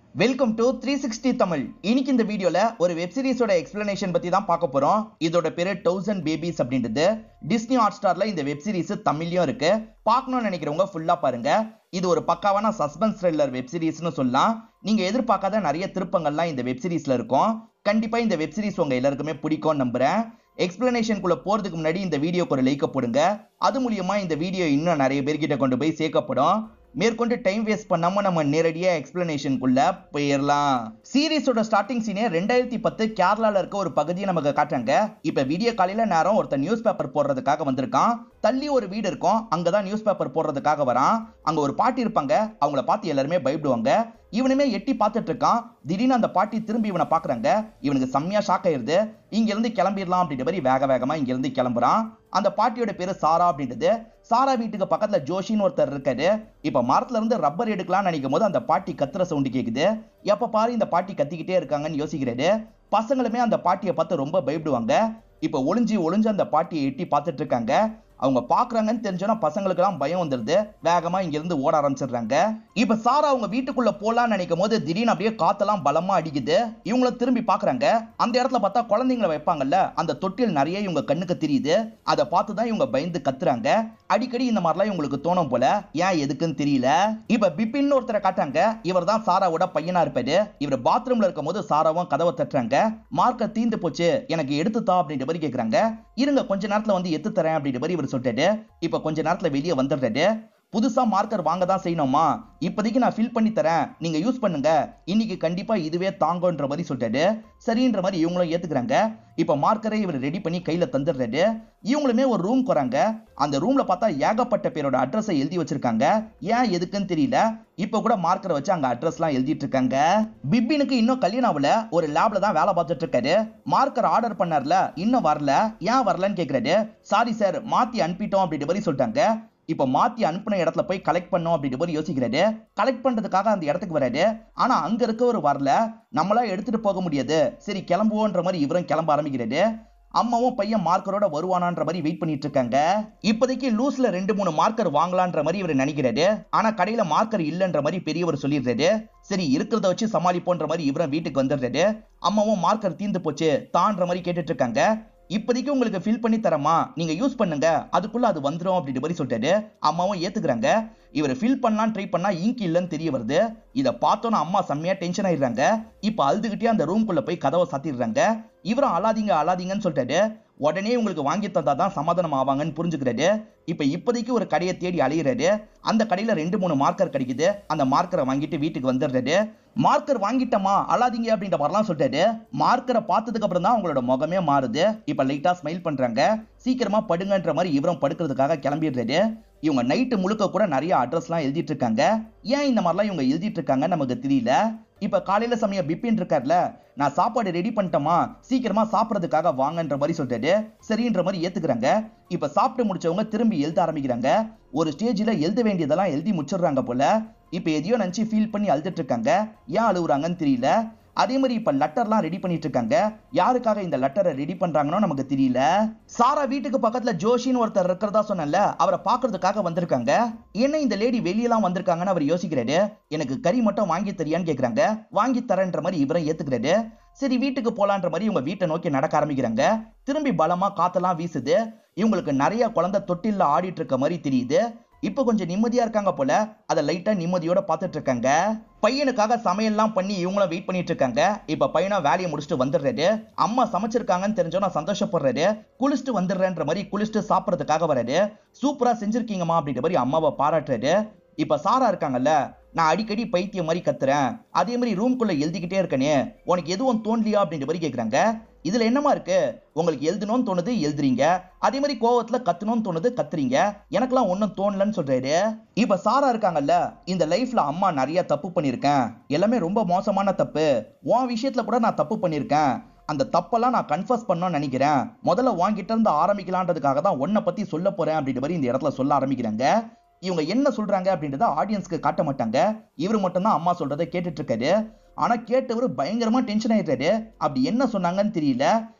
welcome to three sixty Tamil இன்னைக்கு இந்த வீடியோல ஒரு வெப் சீரிஸோட எக்ஸ்பிளனேஷன் பத்தி தான் பார்க்க போறோம் இதோட பேரு தௌசண்ட் பேபிஸ் அப்படின்றது டிஸ்னி ஹாட் ஸ்டார்ல இந்த வெப் சீரிஸ் தமிழ்லயும் இருக்கு பார்க்கணும்னு நினைக்கிறவங்க ஃபுல்லா பாருங்க இது ஒரு பக்காவான சஸ்பென்ஸ் த்ரில்லர் வெப் சீரிஸ்னு சொல்லலாம் நீங்க எதிர்பார்க்காத நிறைய திருப்பங்கள்லாம் இந்த வெப் சீரிஸ்ல இருக்கும் கண்டிப்பா இந்த வெப் சீரிஸ் உங்க எல்லாருக்குமே பிடிக்கும்னு நம்புறேன் எக்ஸ்பிளனேஷனுக்குள்ள போறதுக்கு முன்னாடி இந்த வீடியோக்கு ஒரு லைக்க போடுங்க அது மூலியமா இந்த வீடியோ இன்னும் நிறைய பேர்கிட்ட கொண்டு போய் சேர்க்கப்படும் மேற்கொண்டு டைம் வேஸ்ட் பண்ணாம நம்ம நேரடியா எக்ஸ்பிளனேஷனுக்குள்ள போயிடலாம் சீரிஸோட ஸ்டார்டிங் சீனே ரெண்டாயிரத்தி பத்து கேரளால இருக்க ஒரு பகுதியை நமக்கு காட்டுறாங்க இப்ப வீடியோ காலையில நேரம் ஒருத்தன் நியூஸ் பேப்பர் போடுறதுக்காக வந்திருக்கான் தள்ளி ஒரு வீடு இருக்கும் அங்கதான் நியூஸ் பேப்பர் போடுறதுக்காக வரான் அங்க ஒரு பாட்டி இருப்பாங்க அவங்கள பார்த்து எல்லாருமே பயப்படுவாங்க இவனுமே எட்டி பார்த்துட்டு இருக்கான் திடீர்னு அந்த பாட்டி திரும்பி இவனை பாக்குறாங்க இவனுக்கு செம்மையா ஷாக் ஆயிருது இங்க இருந்து கிளம்பிடலாம் அப்படின்ற மாதிரி வேக வேகமா இங்க இருந்து கிளம்புறான் அந்த பாட்டியோட பேரு சாரா அப்படின்றது சாரா வீட்டுக்கு பக்கத்துல ஜோஷின்னு ஒருத்தர் இருக்காரு இப்ப மரத்துல இருந்து ரப்பர் எடுக்கலாம்னு நினைக்கும் போது அந்த பாட்டி கத்துற சவுண்டு கேக்குது எப்ப பாரு இந்த பாட்டி கத்திக்கிட்டே இருக்காங்கன்னு யோசிக்கிறாரு பசங்களுமே அந்த பாட்டியை பார்த்து ரொம்ப பயப்படுவாங்க இப்ப ஒளிஞ்சு ஒளிஞ்சு அந்த பாட்டியை எட்டி பார்த்துட்டு இருக்காங்க அவங்க பாக்குறாங்கன்னு தெரிஞ்சோன்னா பசங்களுக்கெல்லாம் பயம் வந்துருது வேகமா இங்க இருந்து ஓட ஆரம்பிச்சிடுறாங்க இப்ப சாரா அவங்க வீட்டுக்குள்ள போலாம்னு நினைக்கும் போது திடீர்னு அப்படியே காத்தெல்லாம் பலமா அடிக்குது இவங்கள திரும்பி பாக்குறாங்க அந்த இடத்துல பார்த்தா குழந்தைங்களை வைப்பாங்கல்ல அந்த தொட்டில் நிறைய இவங்க கண்ணுக்கு தெரியுது அதை பார்த்து தான் இவங்க பயந்து கத்துறாங்க அடிக்கடி இந்த மாதிரிலாம் இவங்களுக்கு தோணும் போல ஏன் எதுக்குன்னு தெரியல இப்ப பிபின் ஒருத்தரை காட்டாங்க இவர் தான் சாராவோட பையனா இருப்பாரு இவர் பாத்ரூம்ல இருக்கும் போது சாராவும் கதவை தட்டுறாங்க மார்க்க தீந்து போச்சு எனக்கு எடுத்து தா அப்படின்ற மாதிரி கேக்குறாங்க இருங்க கொஞ்ச நேரத்துல வந்து எத்து தரேன் அப்படின்ற மாதிரி இவர் சொல்லிட்டாரு இப்ப கொஞ்ச நேரத்துல வெளியே வந்துடுறாரு புதுசா மார்க்கர் வாங்க தான் செய்யணுமா இப்போதைக்கு நான் ஃபில் பண்ணி தரேன் நீங்க யூஸ் பண்ணுங்க இன்னைக்கு கண்டிப்பா இதுவே தாங்கன்ற மாதிரி சொல்லிட்டாரு சரின்ற மாதிரி இவங்களும் ஏத்துக்கிறாங்க இப்ப மார்க்கரை இவர் ரெடி பண்ணி கையில தந்துடுறாரு இவங்களுமே ஒரு ரூம் போறாங்க அந்த ரூம்ல பார்த்தா ஏகப்பட்ட பேரோட அட்ரஸை எழுதி வச்சிருக்காங்க ஏன் எதுக்குன்னு தெரியல இப்ப கூட மார்க்கரை வச்சு அங்க அட்ரஸ்லாம் எழுதிட்டு இருக்காங்க பிபினுக்கு இன்னும் கல்யாணம் ஆகல ஒரு லேப்ல தான் வேலை பார்த்துட்டு இருக்காரு மார்க்கர் ஆர்டர் பண்ணார்ல இன்னும் வரல ஏன் வரலன்னு கேக்குறாரு சாரி சார் மாத்தி அனுப்பிட்டோம் அப்படின்ற மாதிரி சொல்லிட்டாங்க இப்ப மாத்தி அனுப்பின இடத்துல போய் கலெக்ட் பண்ணோம் அப்படின்ற மாதிரி யோசிக்கிறாரு கலெக்ட் பண்றதுக்காக அந்த இடத்துக்கு வராரு ஆனா அங்க இருக்க ஒரு வரல நம்மளா எடுத்துட்டு போக முடியாது சரி கிளம்புவோன்ற மாதிரி இவரும் கிளம்ப ஆரம்பிக்கிறாரு அம்மாவும் பையன் மார்க்கரோட வருவானான்ற மாதிரி வெயிட் பண்ணிட்டு இருக்காங்க இப்போதைக்கு லூஸ்ல ரெண்டு மூணு மார்க்கர் வாங்கலான்ற மாதிரி இவர் நினைக்கிறாரு ஆனா கடையில மார்க்கர் இல்லைன்ற மாதிரி பெரியவர் சொல்லிடுறாரு சரி இருக்கிறத வச்சு சமாளிப்போன்ற மாதிரி இவரும் வீட்டுக்கு வந்துடுறாரு அம்மாவும் மார்க்கர் தீந்து போச்சு தான்ற மாதிரி கேட்டுட்டு இருக்காங்க இப்போதைக்கு உங்களுக்கு ஃபில் பண்ணி தரமா நீங்க யூஸ் பண்ணுங்க அதுக்குள்ள அது வந்துடும் அப்படின்ற மாதிரி சொல்லிட்டாரு அம்மாவும் ஏத்துக்கிறாங்க இவர் ஃபில் பண்ணலாம் ட்ரை பண்ணா இங்க் இல்லைன்னு தெரிய வருது இதை பார்த்தோன்னா அம்மா செம்மையா டென்ஷன் ஆயிடுறாங்க இப்போ அழுதுகிட்டே அந்த ரூம்குள்ள போய் கதவை சாத்திடுறாங்க இவரும் அழாதீங்க அழாதீங்கன்னு சொல்லிட்டாரு உடனே உங்களுக்கு வாங்கி தந்தா தான் சமாதானம் ஆவாங்கன்னு புரிஞ்சுக்கிறாரு இப்ப இப்போதைக்கு ஒரு கடையை தேடி அலையிறாரு அந்த கடையில ரெண்டு மூணு மார்க்கர் கிடைக்குது அந்த மார்க்கரை வாங்கிட்டு வீட்டுக்கு வந்துடுறாரு மார்க்கர் வாங்கிட்டமா அழாதீங்க அப்படின்ற மாதிரிலாம் சொல்லிட்டாரு மார்க்கரை பார்த்ததுக்கு அப்புறம் தான் அவங்களோட முகமே மாறுது இப்ப லைட்டா ஸ்மைல் பண்றாங்க சீக்கிரமா படுங்கன்ற மாதிரி இவரும் படுக்கிறதுக்காக கிளம்பிடுறாரு இவங்க நைட்டு முழுக்க கூட நிறைய அட்ரஸ்லாம் எழுதிட்டு இருக்காங்க ஏன் இந்த மாதிரிலாம் இவங்க எழுதிட்டு இருக்காங்க நமக்கு தெரியல இப்ப காலையில சமயம் பிபின் இருக்கார்ல நான் சாப்பாடு ரெடி பண்ணிட்டோமா சீக்கிரமா சாப்பிடறதுக்காக வாங்கன்ற மாதிரி சொல்லிட்டாரு சரின்ற மாதிரி ஏத்துக்கிறாங்க இப்ப சாப்பிட்டு முடிச்சவங்க திரும்பி எழுத ஆரம்பிக்கிறாங்க ஒரு ஸ்டேஜ்ல எழுத வேண்டியதெல்லாம் எழுதி முடிச்சிடுறாங்க போல இப்ப எதையோ நினைச்சு ஃபீல் பண்ணி அழுதுட்டு இருக்காங்க ஏன் அழுகுறாங்கன்னு தெரியல அதே மாதிரி இப்ப லெட்டர்லாம் ரெடி பண்ணிட்டு இருக்காங்க யாருக்காக இந்த லெட்டரை ரெடி பண்றாங்கன்னு நமக்கு தெரியல சாரா வீட்டுக்கு பக்கத்துல ஜோஷின்னு ஒருத்தர் இருக்கிறதா சொன்னல அவரை பாக்குறதுக்காக வந்திருக்காங்க என்ன இந்த லேடி வெளியெல்லாம் வந்திருக்காங்கன்னு அவர் யோசிக்கிறாரு எனக்கு கறி மட்டும் வாங்கி தரியான்னு கேக்குறாங்க வாங்கி தரேன்ற மாதிரி இவரை ஏத்துக்கிறாரு சரி வீட்டுக்கு போலான்ற மாதிரி இவங்க வீட்டை நோக்கி நடக்க ஆரம்பிக்கிறாங்க திரும்பி பலமா காத்தெல்லாம் வீசுது இவங்களுக்கு நிறைய குழந்தை தொட்டில்ல ஆடிட்டு இருக்க மாதிரி தெரியுது இப்போ கொஞ்சம் நிம்மதியா இருக்காங்க போல அதை லைட்டா நிம்மதியோட பார்த்துட்டு இருக்காங்க பையனுக்காக சமையல்லாம் பண்ணி இவங்களும் வெயிட் பண்ணிட்டு இருக்காங்க இப்ப பையனா வேலையை முடிச்சுட்டு வந்துடுறாரு அம்மா சமைச்சிருக்காங்கன்னு தெரிஞ்சோன்னா சந்தோஷப்படுறாரு குளிச்சுட்டு வந்துடுறேன்ற மாதிரி குளிச்சுட்டு சாப்பிட்றதுக்காக வராரு சூப்பரா செஞ்சிருக்கீங்கம்மா அப்படின்ற மாதிரி அம்மாவை பாராட்டுறாரு இப்ப சாரா இருக்காங்கல்ல நான் அடிக்கடி பைத்தியம் மாதிரி கத்துறேன் அதே மாதிரி ரூம்குள்ள எழுதிக்கிட்டே இருக்கனே உனக்கு எதுவும் தோணலையா அப்படின்ற மாதிரி கேக்குறாங்க இதுல என்னமா இருக்கு உங்களுக்கு எழுதணும்னு தோணுது எழுதுறீங்க அதே மாதிரி கோவத்துல கத்தணும்னு தோணுது கத்துறீங்க எனக்கெல்லாம் ஒன்றும் தோணலன்னு சொல்றாரு இப்ப சாரா இருக்காங்கல்ல இந்த லைஃப்ல அம்மா நிறைய தப்பு பண்ணியிருக்கேன் எல்லாமே ரொம்ப மோசமான தப்பு உன் விஷயத்துல கூட நான் தப்பு பண்ணியிருக்கேன் அந்த தப்பெல்லாம் நான் கன்ஃபர்ஸ் பண்ணணும்னு நினைக்கிறேன் முதல்ல வாங்கிட்ட இருந்து ஆரம்பிக்கலான்றதுக்காக தான் உன்னை பத்தி சொல்ல போறேன் அப்படின்ற மாதிரி இந்த இடத்துல சொல்ல ஆரம்பிக்கிறாங்க இவங்க என்ன சொல்றாங்க அப்படின்றத ஆடியன்ஸ்க்கு காட்ட மாட்டாங்க இவர் மட்டும்தான் அம்மா சொல்றதை கேட்டுட்டு இருக்காரு ஆனா கேட்டவர் பயங்கரமா டென்ஷன் ஆயிடுறாரு அப்படி என்ன சொன்னாங்கன்னு தெரியல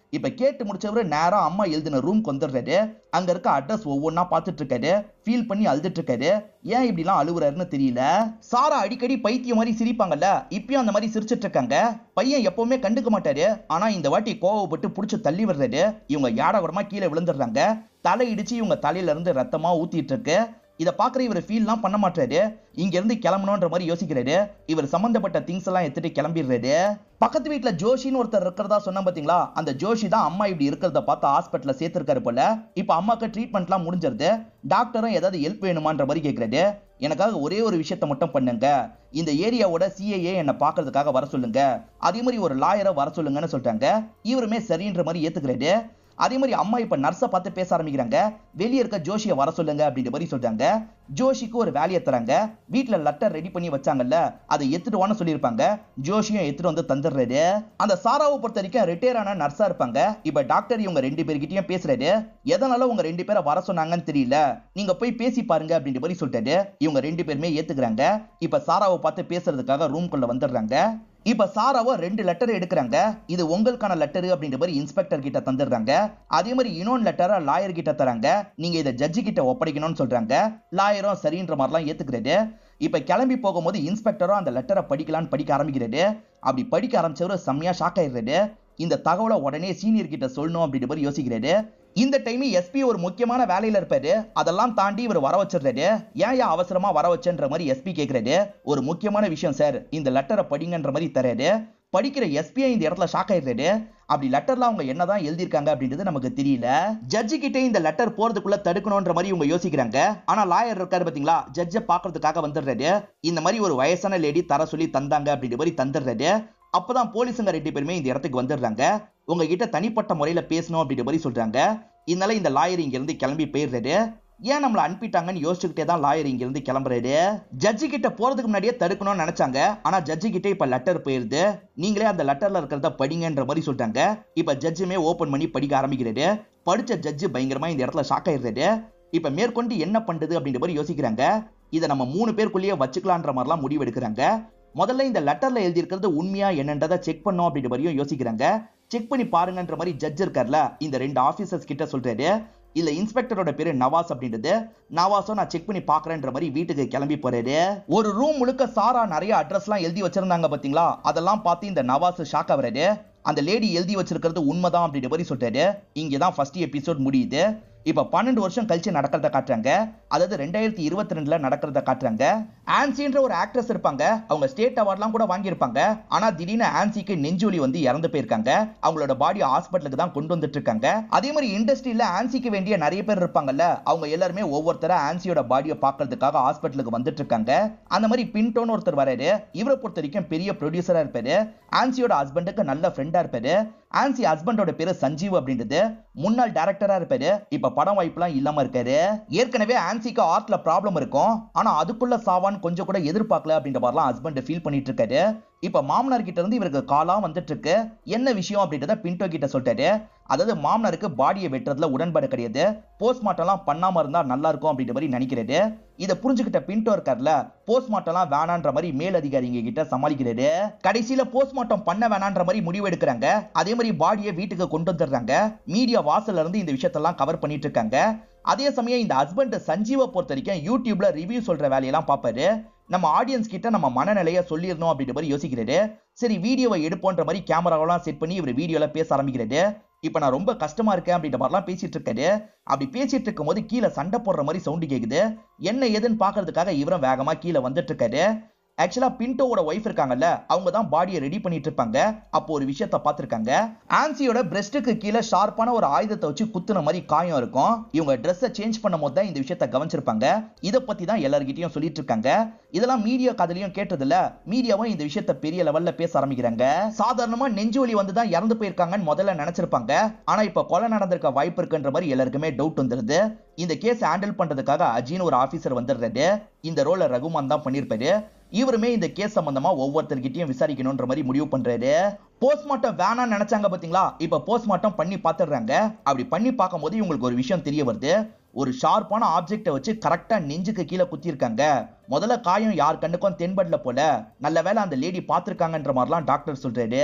இப்ப கேட்டு முடிச்சவரு நேரா அம்மா எழுதின ரூம்க்கு வந்துடுறாரு அங்க இருக்க அட்ரஸ் ஒவ்வொன்னா பார்த்துட்டு இருக்காரு ஃபீல் பண்ணி அழுதுட்டு இருக்காரு ஏன் இப்படிலாம் அழுவுறாருன்னு தெரியல சாரா அடிக்கடி பைத்தியம் மாதிரி சிரிப்பாங்கல்ல இப்பயும் அந்த மாதிரி சிரிச்சிட்டு இருக்காங்க பையன் எப்பவுமே கண்டுக்க மாட்டாரு ஆனா இந்த வாட்டி கோவப்பட்டு புடிச்சு தள்ளி விடுறாரு இவங்க யாடகுடமா கீழே விழுந்துடுறாங்க தலை இடிச்சு இவங்க தலையில இருந்து ரத்தமா ஊத்திட்டு இருக்கு இதை பாக்குற இவர் ஃபீல்லாம் பண்ண மாட்டாரு இங்க இருந்து கிளம்பணுன்ற மாதிரி யோசிக்கிறாரு இவர் சம்பந்தப்பட்ட திங்ஸ் எல்லாம் எடுத்துட்டு கிளம்பிடுறாரு பக்கத்து வீட்டுல ஜோஷின்னு ஒருத்தர் இருக்கிறதா சொன்ன பாத்தீங்களா அந்த ஜோஷி தான் அம்மா இப்படி இருக்கிறத பார்த்து ஹாஸ்பிட்டல்ல சேர்த்திருக்காரு போல இப்ப அம்மாக்கு ட்ரீட்மெண்ட்லாம் முடிஞ்சிருது டாக்டரும் ஏதாவது ஹெல்ப் வேணுமான்ற மாதிரி கேக்குறாரு எனக்காக ஒரே ஒரு விஷயத்த மட்டும் பண்ணுங்க இந்த ஏரியாவோட சிஏஏ என்னை பார்க்கறதுக்காக வர சொல்லுங்க அதே மாதிரி ஒரு லாயரை வர சொல்லுங்கன்னு சொல்லிட்டாங்க இவருமே சரின்ற மாதிரி ஏத்துக்கிறாரு அதே மாதிரி அம்மா இப்ப நர்ஸை பார்த்து பேச ஆரம்பிக்கிறாங்க வெளியே இருக்க ஜோஷியை வர சொல்லுங்க அப்படின்ற மாதிரி சொல்றாங்க ஜோஷிக்கு ஒரு வேலையை தராங்க வீட்டுல லெட்டர் ரெடி பண்ணி வச்சாங்கல்ல அதை எடுத்துட்டு வான்னு சொல்லியிருப்பாங்க ஜோஷியும் எடுத்துட்டு வந்து தந்துடுறாரு அந்த சாராவை பொறுத்த வரைக்கும் ரிட்டையர் ஆன நர்ஸா இருப்பாங்க இப்ப டாக்டர் இவங்க ரெண்டு பேர்கிட்டயும் பேசுறாரு எதனால உங்க ரெண்டு பேரை வர சொன்னாங்கன்னு தெரியல நீங்க போய் பேசி பாருங்க அப்படின்ற மாதிரி சொல்லிட்டாரு இவங்க ரெண்டு பேருமே ஏத்துக்கிறாங்க இப்ப சாராவை பார்த்து பேசுறதுக்காக ரூம்குள்ள வந்துடுறாங்க இப்ப சாராவோ ரெண்டு லெட்டர் எடுக்கிறாங்க இது உங்களுக்கான லெட்டர் அப்படின்ற மாதிரி இன்ஸ்பெக்டர் கிட்ட தந்துடுறாங்க அதே மாதிரி இன்னொன்னு லெட்டரை லாயர் கிட்ட தராங்க நீங்க இதை ஜட்ஜி கிட்ட ஒப்படைக்கணும்னு சொல்றாங்க லாயரும் சரின்ற மாதிரிலாம் ஏத்துக்கிறாரு இப்ப கிளம்பி போகும்போது இன்ஸ்பெக்டரும் அந்த லெட்டரை படிக்கலான்னு படிக்க ஆரம்பிக்கிறாரு அப்படி படிக்க ஆரம்பிச்சவரு செம்மையா ஷாக் ஆயிடுறாரு இந்த தகவலை உடனே சீனியர் கிட்ட சொல்லணும் அப்படின்ற மாதிரி யோசிக்கிறாரு இந்த டைம் எஸ்பி ஒரு முக்கியமான வேலையில இருப்பாரு அதெல்லாம் தாண்டி இவர் வர வச்சிடுறாரு ஏன் ஏன் அவசரமா வர வச்சன்ற மாதிரி எஸ்பி கேக்குறாரு ஒரு முக்கியமான விஷயம் சார் இந்த லெட்டரை படிங்கன்ற மாதிரி தராரு படிக்கிற எஸ்பிஐ இந்த இடத்துல ஷாக் ஆயிடுறாரு அப்படி லெட்டர்ல அவங்க என்னதான் எழுதியிருக்காங்க அப்படின்றது நமக்கு தெரியல ஜட்ஜி கிட்ட இந்த லெட்டர் போறதுக்குள்ள தடுக்கணும்ன்ற மாதிரி இவங்க யோசிக்கிறாங்க ஆனா லாயர் இருக்காரு பாத்தீங்களா ஜட்ஜை பாக்குறதுக்காக வந்துடுறாரு இந்த மாதிரி ஒரு வயசான லேடி தர சொல்லி தந்தாங்க அப்படின்ற மாதிரி தந்துடுறாரு அப்பதான் போலீஸுங்க ரெண்டு பேருமே இந்த இடத்துக்கு வந்துடுறாங்க உங்ககிட்ட தனிப்பட்ட முறையில பேசணும் அப்படின்ற மாதிரி சொல்றாங்க இதனால இந்த லாயர் இங்க இருந்து கிளம்பி போயிடுறாரு ஏன் நம்மள அனுப்பிட்டாங்கன்னு யோசிச்சுக்கிட்டே தான் லாயர் இங்க இருந்து கிளம்புறாரு ஜட்ஜி கிட்ட போறதுக்கு முன்னாடியே தடுக்கணும்னு நினைச்சாங்க ஆனா ஜட்ஜி கிட்ட இப்ப லெட்டர் போயிருது நீங்களே அந்த லெட்டர்ல இருக்கிறத படிங்கன்ற மாதிரி சொல்லிட்டாங்க இப்ப ஜட்ஜுமே ஓபன் பண்ணி படிக்க ஆரம்பிக்கிறாரு படிச்ச ஜட்ஜு பயங்கரமா இந்த இடத்துல ஷாக் ஆயிடுறாரு இப்ப மேற்கொண்டு என்ன பண்றது அப்படின்ற மாதிரி யோசிக்கிறாங்க இதை நம்ம மூணு பேருக்குள்ளேயே வச்சுக்கலான்ற மாதிரிலாம் முடிவு எடுக்கிறாங்க முதல்ல இந்த லெட்டர்ல எழுதியிருக்கிறது உண்மையா என்னன்றதை செக் பண்ணும் அப்படின்ற மாதிரியும் யோசிக்கிறாங்க செக் பண்ணி பாருங்கன்ற மாதிரி ஜட்ஜ் இருக்கார்ல இந்த ரெண்டு ஆபீசர்ஸ் கிட்ட சொல்றாரு இல்ல இன்ஸ்பெக்டரோட பேரு நவாஸ் அப்படின்றது நவாஸும் நான் செக் பண்ணி பாக்குறேன்ற மாதிரி வீட்டுக்கு கிளம்பி போறாரு ஒரு ரூம் முழுக்க சாரா நிறைய அட்ரஸ்லாம் எழுதி வச்சிருந்தாங்க பாத்தீங்களா அதெல்லாம் பார்த்து இந்த நவாஸ் ஷாக் ஆகுறாரு அந்த லேடி எழுதி வச்சிருக்கிறது உண்மைதான் அப்படின்ற மாதிரி சொல்றாரு இங்கதான் ஃபர்ஸ்ட் எபிசோட் முடியுது இப்ப பன்னெண்டு வருஷம் கழிச்சு நடக்கிறத காட்டுறாங்க அதாவது ரெண்டாயிரத்தி இருபத்தி ரெண்டுல நடக்கிறத காட்டுறாங்க ஆன்சின்ற ஒரு ஆக்ட்ரஸ் இருப்பாங்க அவங்க ஸ்டேட் அவார்ட்லாம் கூட வாங்கியிருப்பாங்க ஆனா திடீர்னு ஆன்சிக்கு நெஞ்சுவலி வந்து இறந்து போயிருக்காங்க அவங்களோட பாடி ஹாஸ்பிட்டலுக்கு தான் கொண்டு வந்துட்டு இருக்காங்க அதே மாதிரி இண்டஸ்ட்ரியில ஆன்சிக்கு வேண்டிய நிறைய பேர் இருப்பாங்கல்ல அவங்க எல்லாருமே ஒவ்வொருத்தர ஆன்சியோட பாடியை பார்க்கறதுக்காக ஹாஸ்பிட்டலுக்கு வந்துட்டு இருக்காங்க அந்த மாதிரி பின்டோன்னு ஒருத்தர் வராரு இவரை பொறுத்த வரைக்கும் பெரிய ப்ரொடியூசரா இருப்பாரு ஆன்சியோட ஹஸ்பண்டுக்கு நல்ல ஃப்ரெண்டா இருப்பாரு ஆன்சி ஹஸ்பண்டோட பேரு சஞ்சீவ் அப்படின்றது முன்னாள் டைரக்டரா இருப்பாரு இப்ப படம் வாய்ப்புலாம் இல்லாம இருக்காரு ஏற்கனவே ஆன்சிக்கு ஆர்ட்ல ப்ராப்ளம் இருக்கும் ஆனா அதுக்குள்ள சாவான்னு கொஞ்சம் கூட எதிர்பார்க்கல அப்படின்ற மாதிரிலாம் ஹஸ்பண்ட் ஃபீல் பண்ணிட்டு இருக்காரு இப்ப மாமனார் கிட்ட இருந்து இவருக்கு காலா வந்துட்டு இருக்கு என்ன விஷயம் அப்படின்றத பின்டோ கிட்ட சொல்லிட்டாரு அதாவது மாமனாருக்கு பாடியை வெட்டுறதுல உடன்பாடு கிடையாது போஸ்ட்மார்ட்டம்லாம் பண்ணாம இருந்தா நல்லா இருக்கும் அப்படின்ற மாதிரி நினைக்கிறாரு இதை புரிஞ்சுக்கிட்ட பின்டோ இருக்கார்ல போஸ்ட்மார்ட்டம்லாம் வேணான்ற மாதிரி மேலதிகாரிங்க கிட்ட சமாளிக்கிறாரு கடைசியில போஸ்ட்மார்ட்டம் பண்ண வேணான்ற மாதிரி முடிவு எடுக்கிறாங்க அதே மாதிரி பாடியை வீட்டுக்கு கொண்டு வந்துடுறாங்க மீடியா வாசல்ல இருந்து இந்த விஷயத்தெல்லாம் கவர் பண்ணிட்டு இருக்காங்க அதே சமயம் இந்த ஹஸ்பண்ட் சஞ்சீவை பொறுத்த வரைக்கும் யூடியூப்ல ரிவ்யூ சொல்ற வேலையெல்லாம் பார்ப்பாரு நம்ம ஆடியன்ஸ் கிட்ட நம்ம மனநிலையை சொல்லிடணும் அப்படின்ற மாதிரி யோசிக்கிறாரு சரி வீடியோவை எடுப்போன்ற மாதிரி கேமராவெல்லாம் செட் பண்ணி இவர் வீடியோல பேச ஆரம்பிக்கிறாரு இப்ப நான் ரொம்ப கஷ்டமா இருக்கேன் அப்படின்ற மாதிரிலாம் பேசிட்டு இருக்காரு அப்படி பேசிட்டு இருக்கும் போது கீழே சண்டை போடுற மாதிரி சவுண்டு கேக்குது என்ன ஏதுன்னு பாக்குறதுக்காக இவரும் வேகமா கீழே வந்துட்டு இருக்காரு ஆக்சுவலா பின்டோவோட ஒய்ஃப் இருக்காங்கல்ல அவங்க தான் பாடியை ரெடி பண்ணிட்டு இருப்பாங்க அப்போ ஒரு விஷயத்த பார்த்திருக்காங்க ஆன்சியோட பிரஸ்ட்டுக்கு கீழே ஷார்ப்பான ஒரு ஆயுதத்தை வச்சு குத்துன மாதிரி காயம் இருக்கும் இவங்க ட்ரெஸ்ஸை சேஞ்ச் பண்ணும் போது தான் இந்த விஷயத்த கவனிச்சிருப்பாங்க இதை பத்தி தான் எல்லார்கிட்டயும் சொல்லிட்டு இருக்காங்க இதெல்லாம் மீடியா கதையிலையும் கேட்டதுல மீடியாவும் இந்த விஷயத்த பெரிய லெவல்ல பேச ஆரம்பிக்கிறாங்க சாதாரணமா நெஞ்சு வலி வந்து தான் இறந்து போயிருக்காங்கன்னு முதல்ல நினைச்சிருப்பாங்க ஆனா இப்ப கொலை நடந்திருக்க வாய்ப்பு இருக்குன்ற மாதிரி எல்லாருக்குமே டவுட் வந்துருது இந்த கேஸ் ஹேண்டில் பண்றதுக்காக அஜின்னு ஒரு ஆபீசர் வந்துடுறாரு இந்த ரோல ரகுமான் தான் பண்ணிருப்பாரு இவருமே இந்த கேஸ் சம்பந்தமா ஒவ்வொருத்தர்கிட்டயும் விசாரிக்கணும்ன்ற மாதிரி முடிவு பண்றாரு போஸ்ட்மார்ட்டம் வேணாம்னு நினைச்சாங்க பாத்தீங்களா இப்ப போஸ்ட்மார்ட்டம் பண்ணி பாத்துடுறாங்க அப்படி பண்ணி பார்க்கும்போது இவங்களுக்கு ஒரு விஷயம் தெரிய வருது ஒரு ஷார்ப்பான ஆப்ஜெக்டை வச்சு கரெக்டா நெஞ்சுக்கு கீழே குத்திருக்காங்க முதல்ல காயம் யார் கண்ணுக்கும் தென்படல போல நல்ல வேளை அந்த லேடி பாத்திருக்காங்கன்ற மாதிரிலாம் டாக்டர் சொல்றாரு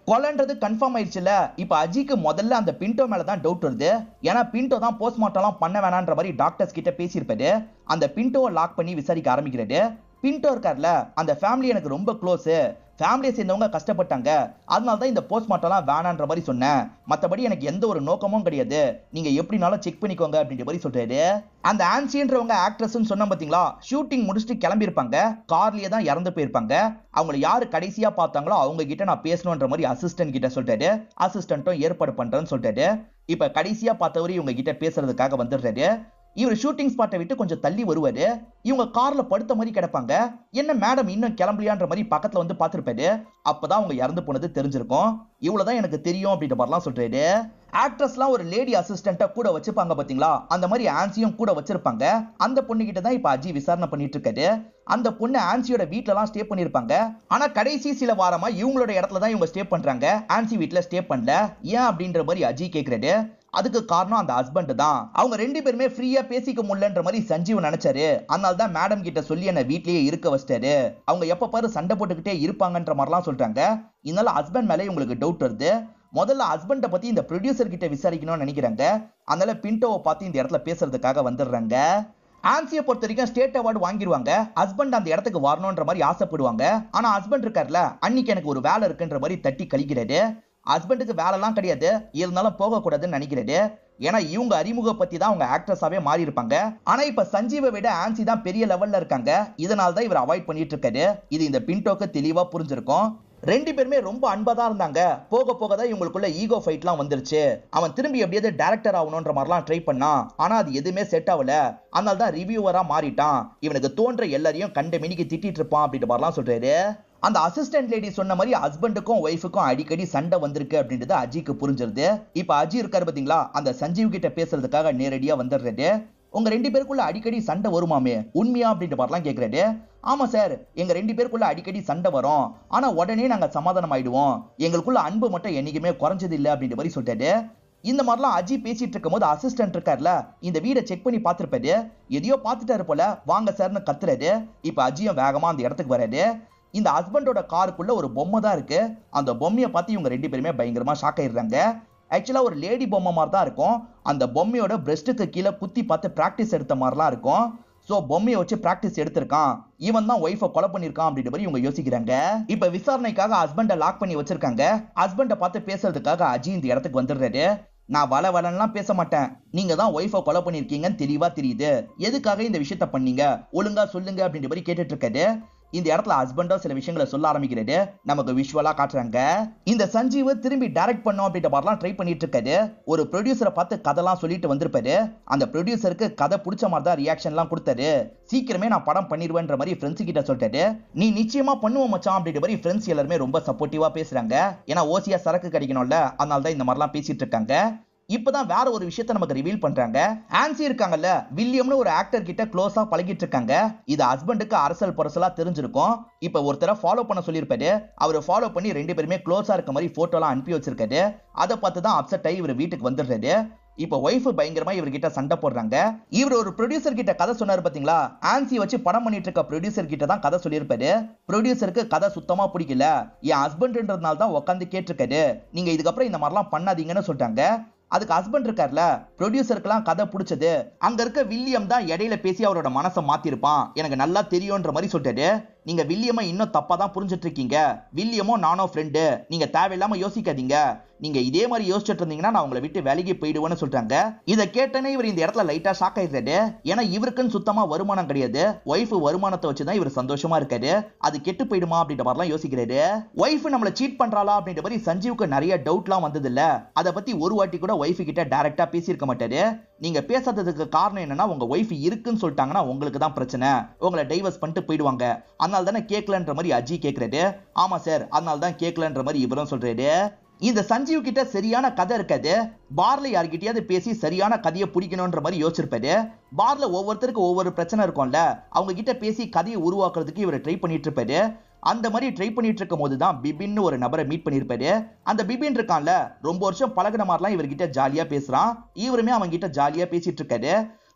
கொலைன்றது கன்ஃபார்ம் ஆயிடுச்சுல இப்ப அஜிக்கு முதல்ல அந்த பின்டோ மேல தான் டவுட் வருது ஏன்னா பின்டோ தான் போஸ்ட்மார்ட்டம்லாம் பண்ண வேணான்ற மாதிரி டாக்டர்ஸ் கிட்ட பேசியிருப்பாரு அந்த பின்டோவை லாக் பண்ணி விசாரிக்க ஆரம்பிக்கிறாரு பின்டோ இருக்கார்ல அந்த ஃபேமிலி எனக்கு ரொம்ப க்ளோஸ் ஃபேமிலியை சேர்ந்தவங்க கஷ்டப்பட்டாங்க அதனால தான் இந்த போஸ்ட்மார்ட்டம்லாம் வேணான்ற மாதிரி சொன்னேன் மற்றபடி எனக்கு எந்த ஒரு நோக்கமும் கிடையாது நீங்க எப்படினாலும் செக் பண்ணிக்கோங்க அப்படின்ற மாதிரி சொல்றாரு அந்த ஆன்சின்றவங்க ஆக்ட்ரஸ்னு சொன்ன பாத்தீங்களா ஷூட்டிங் முடிச்சுட்டு கிளம்பியிருப்பாங்க கார்லயே தான் இறந்து போயிருப்பாங்க அவங்கள யாரு கடைசியா பார்த்தாங்களோ அவங்க கிட்ட நான் பேசணுன்ற மாதிரி அசிஸ்டன்ட் கிட்ட சொல்லிட்டாரு அசிஸ்டன்ட்டும் ஏற்பாடு பண்றேன்னு சொல்லிட்டாரு இப்ப கடைசியா பார்த்தவரு இவங்க கிட்ட பேசுறதுக்காக வந்துடுறாரு இவர் ஷூட்டிங் ஸ்பாட்டை விட்டு கொஞ்சம் தள்ளி வருவாரு இவங்க கார்ல படுத்த மாதிரி கிடப்பாங்க என்ன மேடம் இன்னும் கிளம்பலையான்ற மாதிரி பக்கத்துல வந்து பார்த்திருப்பாரு அப்பதான் அவங்க இறந்து போனது தெரிஞ்சிருக்கும் இவ்வளவுதான் எனக்கு தெரியும் அப்படின்ற மாதிரிலாம் சொல்றாரு ஆக்ட்ரஸ்லாம் ஒரு லேடி அசிஸ்டண்ட்டை கூட வச்சுப்பாங்க பாத்தீங்களா அந்த மாதிரி ஆன்சியும் கூட வச்சிருப்பாங்க அந்த பொண்ணு கிட்ட தான் இப்ப அஜி விசாரணை பண்ணிட்டு இருக்காரு அந்த பொண்ணு ஆன்சியோட வீட்லலாம் ஸ்டே பண்ணிருப்பாங்க ஆனா கடைசி சில வாரமா இவங்களோட இடத்துல தான் இவங்க ஸ்டே பண்றாங்க ஆன்சி வீட்ல ஸ்டே பண்ணல ஏன் அப்படின்ற மாதிரி அஜி கேக்குறாரு அதுக்கு காரணம் அந்த ஹஸ்பண்ட் தான் அவங்க ரெண்டு பேருமே ஃப்ரீயா பேசிக்க முடியலன்ற மாதிரி சஞ்சீவ் நினைச்சாரு அதனால தான் மேடம் கிட்ட சொல்லி என்ன வீட்லயே இருக்க வச்சிட்டாரு அவங்க எப்ப பாரு சண்டை போட்டுக்கிட்டே இருப்பாங்கன்ற மாதிரிலாம் சொல்றாங்க இதனால ஹஸ்பண்ட் மேலே உங்களுக்கு டவுட் வருது முதல்ல ஹஸ்பண்டை பத்தி இந்த ப்ரொடியூசர் கிட்ட விசாரிக்கணும்னு நினைக்கிறாங்க அதனால பின்டோவை பார்த்து இந்த இடத்துல பேசுறதுக்காக வந்துடுறாங்க ஆன்சியை பொறுத்த வரைக்கும் ஸ்டேட் அவார்டு வாங்கிடுவாங்க ஹஸ்பண்ட் அந்த இடத்துக்கு வரணுன்ற மாதிரி ஆசைப்படுவாங்க ஆனா ஹஸ்பண்ட் இருக்கார்ல அன்னைக்கு எனக்கு ஒரு வேலை இருக்குன்ற மாதிரி தட்டி கழிக்கிறாரு ஹஸ்பண்டுக்கு வேலைலாம் கிடையாது இருந்தாலும் போகக்கூடாதுன்னு நினைக்கிறாரு ஏன்னா இவங்க அறிமுக பத்தி தான் அவங்க ஆக்ட்ரஸாவே மாறி இருப்பாங்க ஆனா இப்ப சஞ்சீவை விட ஆன்சி தான் பெரிய லெவல்ல இருக்காங்க இதனால தான் இவர் அவாய்ட் பண்ணிட்டு இருக்காரு இது இந்த பின்டோக்கு தெளிவா புரிஞ்சிருக்கும் ரெண்டு பேருமே ரொம்ப அன்பா தான் இருந்தாங்க போக போக தான் இவங்களுக்குள்ள ஈகோ ஃபைட்லாம் வந்துருச்சு அவன் திரும்பி எப்படியாவது டேரக்டர் ஆகணுன்ற மாதிரிலாம் ட்ரை பண்ணான் ஆனா அது எதுவுமே செட் ஆகல அதனால தான் ரிவ்யூவரா மாறிட்டான் இவனுக்கு தோன்ற எல்லாரையும் கண்ட மினிக்கு திட்டிட்டு இருப்பான் அப்படின்ற மாதிரிலாம் சொல்றாரு அந்த அசிஸ்டன்ட் லேடி சொன்ன மாதிரி ஹஸ்பண்டுக்கும் ஒய்ஃபுக்கும் அடிக்கடி சண்டை வந்திருக்கு அப்படின்றது அஜிக்கு புரிஞ்சிருது இப்ப அஜி இருக்காரு பாத்தீங்களா அந்த சஞ்சீவ் கிட்ட பேசுறதுக்காக நேரடியா வந்துடுறாரு உங்க ரெண்டு பேருக்குள்ள அடிக்கடி சண்டை வருமாமே உண்மையா அப்படின்ற மாதிரிலாம் கேக்குறாரு ஆமா சார் எங்க ரெண்டு பேருக்குள்ள அடிக்கடி சண்டை வரும் ஆனா உடனே நாங்க சமாதானம் ஆயிடுவோம் எங்களுக்குள்ள அன்பு மட்டும் என்னைக்குமே குறைஞ்சது இல்லை அப்படின்ற மாதிரி சொல்லிட்டாரு இந்த மாதிரிலாம் அஜி பேசிட்டு இருக்கும் போது அசிஸ்டன்ட் இருக்கார்ல இந்த வீடை செக் பண்ணி பார்த்திருப்பாரு எதையோ பார்த்துட்டாரு போல வாங்க சார்னு கத்துறாரு இப்ப அஜியும் வேகமா அந்த இடத்துக்கு வராரு இந்த ஹஸ்பண்டோட காருக்குள்ள ஒரு பொம்மை தான் இருக்கு அந்த பொம்மையை பார்த்து இவங்க ரெண்டு பேருமே பயங்கரமா ஷாக் ஆயிடுறாங்க ஆக்சுவலா ஒரு லேடி பொம்மை மாதிரி தான் இருக்கும் அந்த பொம்மையோட பிரஸ்ட்டுக்கு கீழே குத்தி பார்த்து பிராக்டிஸ் எடுத்த மாதிரிலாம் இருக்கும் சோ பொம்மையை வச்சு பிராக்டிஸ் எடுத்திருக்கான் இவன் தான் ஒய்ஃபை கொலை பண்ணிருக்கான் அப்படின்ற மாதிரி இவங்க யோசிக்கிறாங்க இப்ப விசாரணைக்காக ஹஸ்பண்டை லாக் பண்ணி வச்சிருக்காங்க ஹஸ்பண்டை பார்த்து பேசுறதுக்காக அஜி இந்த இடத்துக்கு வந்துடுறாரு நான் வள வளன்லாம் பேச மாட்டேன் நீங்க தான் ஒய்ஃபை கொலை பண்ணிருக்கீங்கன்னு தெளிவா தெரியுது எதுக்காக இந்த விஷயத்த பண்ணீங்க ஒழுங்கா சொல்லுங்க அப்படின்ற மாதிரி கேட்டுட்டு இருக்காரு இந்த இடத்துல ஹஸ்பண்டோ சில விஷயங்களை சொல்ல ஆரம்பிக்கிறாரு நமக்கு விஷுவலா காட்டுறாங்க இந்த சஞ்சீவ் திரும்பி டைரக்ட் பண்ணும் அப்படின்ற மாதிரிலாம் ட்ரை பண்ணிட்டு இருக்காரு ஒரு ப்ரொடியூசரை பார்த்து கதைலாம் சொல்லிட்டு வந்திருப்பாரு அந்த ப்ரொடியூசருக்கு கதை பிடிச்ச மாதிரி தான் ரியாக்ஷன்லாம் கொடுத்தாரு சீக்கிரமே நான் படம் பண்ணிடுவேன்ற மாதிரி ஃப்ரெண்ட்ஸ் கிட்ட சொல்லிட்டாரு நீ நிச்சயமா பண்ணுவோம் மச்சான் அப்படின்ற மாதிரி ஃப்ரெண்ட்ஸ் எல்லாருமே ரொம்ப சப்போர்ட்டிவா பேசுறாங்க ஏன்னா ஓசியா சரக்கு கிடைக்கணும்ல அதனால தான் இந்த மாதிரிலாம் பேசிட்டு இருக்காங்க இப்பதான் வேற ஒரு விஷயத்த நமக்கு ரிவீல் பண்றாங்க ஆன்சி இருக்காங்கல்ல வில்லியம்னு ஒரு ஆக்டர் கிட்ட க்ளோஸா பழகிட்டு இருக்காங்க இது ஹஸ்பண்டுக்கு அரசல் பொரசலா தெரிஞ்சிருக்கும் இப்ப ஒருத்தரை ஃபாலோ பண்ண சொல்லியிருப்பாரு அவர் ஃபாலோ பண்ணி ரெண்டு பேருமே க்ளோஸா இருக்க மாதிரி போட்டோலாம் அனுப்பி வச்சிருக்காரு அதை பார்த்து தான் அப்செட் ஆகி இவர் வீட்டுக்கு வந்துடுறாரு இப்ப ஒய்ஃப் பயங்கரமா இவர்கிட்ட சண்டை போடுறாங்க இவர் ஒரு ப்ரொடியூசர் கிட்ட கதை சொன்னாரு பாத்தீங்களா ஆன்சி வச்சு படம் பண்ணிட்டு இருக்க ப்ரொடியூசர் கிட்ட தான் கதை சொல்லியிருப்பாரு ப்ரொடியூசருக்கு கதை சுத்தமா பிடிக்கல என் ஹஸ்பண்ட்ன்றதுனால தான் உட்காந்து கேட்டிருக்காரு நீங்க இதுக்கப்புறம் இந்த மாதிரிலாம் பண்ணாதீங்கன்னு சொல்லிட்டாங்க அதுக்கு ஹஸ்பண்ட் இருக்கார்ல ப்ரொடியூசருக்குலாம் கதை பிடிச்சது அங்க இருக்க வில்லியம் தான் இடையில பேசி அவரோட மனசை மாத்திருப்பான் எனக்கு நல்லா தெரியும்ன்ற மாதிரி சொல்லிட்டாரு நீங்க வில்லியமை இன்னும் தப்பா தான் புரிஞ்சுட்டு இருக்கீங்க வில்லியமோ நானோ ஃப்ரெண்டு நீங்க தேவையில்லாம யோசிக்காதீங்க நீங்க இதே மாதிரி யோசிச்சுட்டு இருந்தீங்கன்னா நான் உங்களை விட்டு வேலைக்கு போயிடுவேன்னு சொல்றாங்க இதை கேட்டனே இவர் இந்த இடத்துல லைட்டா ஷாக் ஆயிடுறாரு ஏன்னா இவருக்குன்னு சுத்தமா வருமானம் கிடையாது ஒய்ஃப் வருமானத்தை வச்சுதான் இவர் சந்தோஷமா இருக்காரு அது கெட்டு போயிடுமா அப்படின்ற மாதிரிலாம் யோசிக்கிறாரு ஒய்ஃப் நம்மள சீட் பண்றாளா அப்படின்ற மாதிரி சஞ்சீவுக்கு நிறைய டவுட்லாம் வந்தது இல்ல அதை பத்தி ஒரு வாட்டி கூட ஒய்ஃப் கிட்ட டைரக்டா பேசியிருக்க மாட்டாரு நீங்க பேசாததுக்கு காரணம் என்னன்னா உங்க ஒய்ஃப் இருக்குன்னு சொல்லிட்டாங்கன்னா உங்களுக்கு தான் பிரச்சனை உங்களை டைவர்ஸ் பண்ணிட்டு போயிடுவாங்க அதனால தானே கேட்கலன்ற மாதிரி அஜி கேட்கறாரு ஆமா சார் அதனால தான் கேட்கலன்ற மாதிரி இவரும் சொல்றாரு இந்த சஞ்சீவ் கிட்ட சரியான கதை இருக்காது பார்ல யார்கிட்டயாவது பேசி சரியான கதையை பிடிக்கணும்ன்ற மாதிரி யோசிச்சிருப்பாரு பார்ல ஒவ்வொருத்தருக்கு ஒவ்வொரு பிரச்சனை இருக்கும்ல அவங்க கிட்ட பேசி கதையை உருவாக்குறதுக்கு இவர் ட்ரை பண்ணிட்டு இருப்பாரு அந்த மாதிரி ட்ரை பண்ணிட்டு இருக்கும் போது தான் பிபின்னு ஒரு நபரை மீட் பண்ணியிருப்பாரு அந்த பிபின் இருக்கான்ல ரொம்ப வருஷம் பழகுன மாதிரிலாம் இவர்கிட்ட ஜாலியா பேசுறான் இவருமே அவங்க கிட்ட ஜாலியா பேசிட்டு இருக்காரு